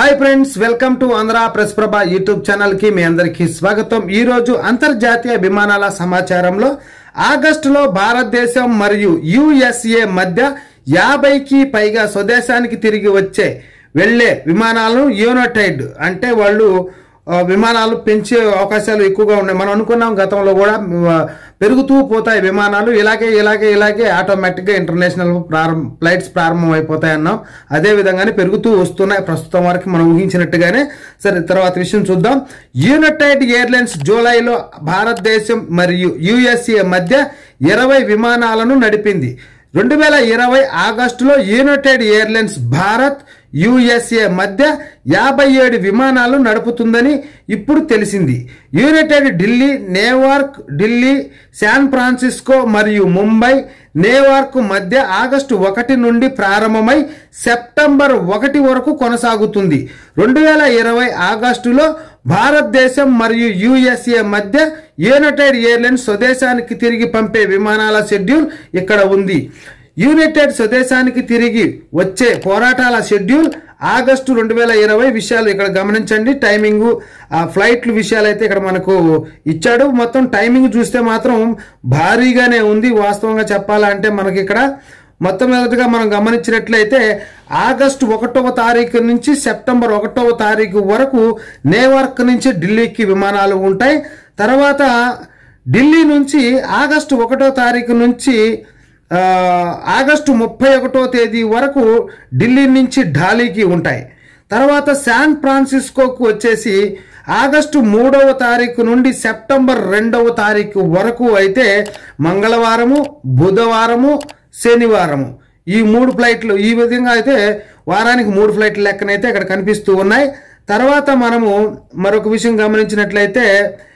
hi friends welcome to Andhra press Prabha YouTube channel కి మీ అందరికీ స్వాగతం ఈ రోజు అంతర్జాతీయ విమానాల సమాచారంలో ఆగస్టులో భారతదేశం మరియు యుఎస్ఏ మధ్య యాభైకి పైగా స్వదేశానికి తిరిగి వచ్చే వెళ్లే విమానాలను యూనైటెడ్ అంటే వాళ్ళు ఆ, విమానాలు పెంచే అవకాశాలు ఎక్కువగా ఉన్నాయి మనం అనుకున్నాం గతంలో కూడా ఆ, పెరుగుతూ పోతాయి విమానాలు ఇలాగే ఇలాగే ఇలాగే ఆటోమేటిక్గా ఇంటర్నేషనల్ ప్రారంభ ఫ్లైట్స్ ప్రారంభం అయిపోతాయి అన్నాం అదే విధంగానే పెరుగుతూ వస్తున్నాయి ప్రస్తుతం వరకు మనం ఊహించినట్టుగానే సరే తర్వాత విషయం చూద్దాం యునైటెడ్ ఎయిర్లైన్స్ జూలైలో భారతదేశం మరియు యుఎస్ఏ మధ్య ఇరవై విమానాలను నడిపింది రెండు వేల ఇరవై ఆగస్టులో యునైటెడ్ ఎయిర్లైన్స్ భారత్ యుఎస్ఏ మధ్య యాభై ఏడు విమానాలు నడుపుతుందని ఇప్పుడు తెలిసింది United Delhi Newark Delhi San Francisco మరియు ముంబై నేవార్క్ మధ్య ఆగస్టు ఒకటి నుండి ప్రారంభమై సెప్టెంబర్ ఒకటి వరకు కొనసాగుతుంది రెండు వేల ఇరవై ఆగస్టులో భారతదేశం మరియు యుఎస్ఏ మధ్య యునైటెడ్ ఎయిర్లైన్స్ స్వదేశానికి తిరిగి పంపే విమానాల షెడ్యూల్ ఇక్కడ ఉంది యునైటెడ్ స్వదేశానికి తిరిగి వచ్చే పోరాటాల షెడ్యూల్ ఆగస్టు రెండు వేల ఇరవై విషయాలు ఇక్కడ గమనించండి టైమింగ్ ఆ ఫ్లైట్లు విషయాలు అయితే ఇక్కడ మనకు ఇచ్చాడు మొత్తం టైమింగ్ చూస్తే మాత్రం భారీగానే ఉంది వాస్తవంగా చెప్పాలంటే మనకి ఇక్కడ మొత్తం మొదటిగా మనం గమనించినట్లయితే ఆగస్టు ఒకటవ తారీఖు నుంచి సెప్టెంబర్ ఒకటవ తారీఖు వరకు నేవార్క్ నుంచి ఢిల్లీకి విమానాలు ఉంటాయి తర్వాత ఢిల్లీ నుంచి ఆగస్టు ఒకటో తారీఖు నుంచి ఆ, ఆగస్టు ముప్పై ఒకటో తేదీ వరకు ఢిల్లీ నుంచి ఢాలీకి ఉంటాయి తర్వాత శాన్ ఫ్రాన్సిస్కోకు వచ్చేసి ఆగస్టు మూడవ తారీఖు నుండి సెప్టెంబర్ రెండవ తారీఖు వరకు అయితే మంగళవారము బుధవారము శనివారము ఈ మూడు ఫ్లైట్లు ఈ విధంగా అయితే వారానికి మూడు ఫ్లైట్ల లెక్కనైతే ఇక్కడ కనిపిస్తూ ఉన్నాయి తర్వాత మనము మరొక విషయం గమనించినట్లయితే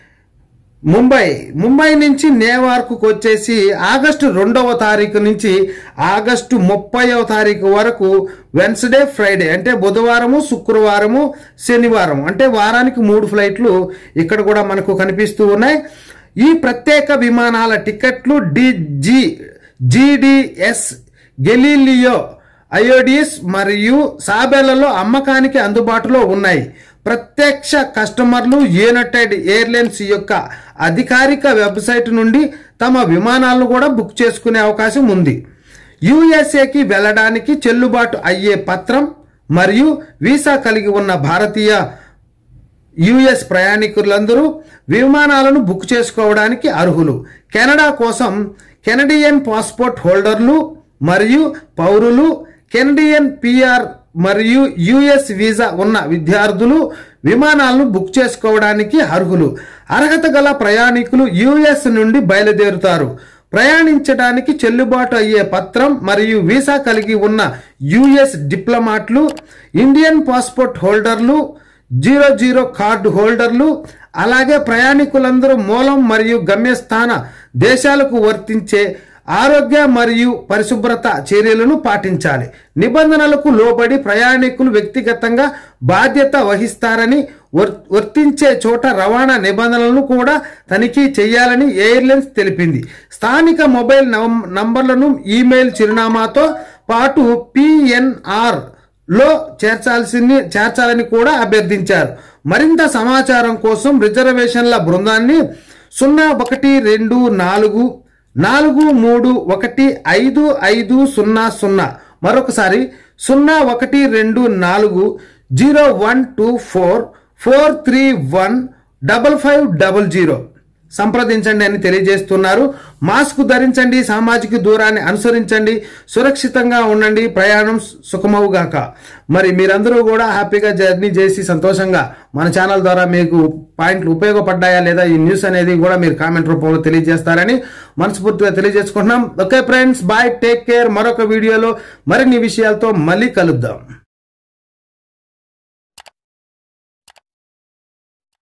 ముంబై ముంబై నుంచి నేవార్కు వచ్చేసి ఆగస్టు రెండవ తారీఖు నుంచి ఆగస్టు ముప్పైవ తారీఖు వరకు వెన్స్డే ఫ్రైడే అంటే బుధవారము శుక్రవారము శనివారం అంటే వారానికి మూడు ఫ్లైట్లు ఇక్కడ కూడా మనకు కనిపిస్తూ ఉన్నాయి ఈ ప్రత్యేక విమానాల టికెట్లు డిజి జిడిఎస్ గెలీలియో అయోడిస్ మరియు సాబెలలో అమ్మకానికి అందుబాటులో ఉన్నాయి ప్రత్యక్ష కస్టమర్లు యునైటెడ్ ఎయిర్లైన్స్ యొక్క అధికారిక వెబ్సైట్ నుండి తమ విమానాలను కూడా బుక్ చేసుకునే అవకాశం ఉంది యుఎస్ఏకి వెళ్ళడానికి చెల్లుబాటు అయ్యే పత్రం మరియు వీసా కలిగి ఉన్న భారతీయ యుఎస్ ప్రయాణికులందరూ విమానాలను బుక్ చేసుకోవడానికి అర్హులు కెనడా కోసం కెనడియన్ పాస్పోర్ట్ హోల్డర్లు మరియు పౌరులు కెనడియన్ పిఆర్ మరియు యుఎస్ వీసా ఉన్న విద్యార్థులు విమానాలను బుక్ చేసుకోవడానికి అర్హులు అర్హత గల ప్రయాణికులు యుఎస్ నుండి బయలుదేరుతారు ప్రయాణించడానికి చెల్లుబాటు అయ్యే పత్రం మరియు వీసా కలిగి ఉన్న యుఎస్ డిప్లొమాట్లు ఇండియన్ పాస్పోర్ట్ హోల్డర్లు జీరో జీరో కార్డు హోల్డర్లు అలాగే ప్రయాణికులందరూ మూలం మరియు గమ్యస్థాన దేశాలకు వర్తించే ఆరోగ్య మరియు పరిశుభ్రత చర్యలను పాటించాలి నిబంధనలకు లోబడి ప్రయాణికులు వ్యక్తిగతంగా బాధ్యత వహిస్తారని వర్- వర్తించే చోట రవాణా నిబంధనలను కూడా తనిఖీ చేయాలని ఎయిర్లైన్స్ తెలిపింది స్థానిక మొబైల్ నం- నంబర్లను ఈమెయిల్ చిరునామాతో పాటు పిఎన్ఆర్ లో చేర్చాల్సింది చేర్చాలని కూడా అభ్యర్థించారు మరింత సమాచారం కోసం రిజర్వేషన్ల బృందాన్ని సున్నా ఒకటి రెండు నాలుగు నాలుగు మూడు ఒకటి ఐదు ఐదు సున్నా సున్నా మరొకసారి సున్నా ఒకటి రెండు నాలుగు zero one two four four three one double five double zero సంప్రదించండి అని తెలియజేస్తున్నారు మాస్క్ ధరించండి సామాజిక దూరాన్ని అనుసరించండి సురక్షితంగా ఉండండి ప్రయాణం సుఖమవుగాక మరి మీరందరూ కూడా హ్యాపీగా జర్నీ చేసి సంతోషంగా మన ఛానల్ ద్వారా మీకు పాయింట్లు ఉపయోగపడ్డాయా లేదా ఈ న్యూస్ అనేది కూడా మీరు కామెంట్ రూపంలో తెలియజేస్తారని మనస్ఫూర్తిగా తెలియజేసుకుంటున్నాం okay friends bye take care మరొక వీడియోలో మరిన్ని విషయాలతో మళ్ళీ కలుద్దాం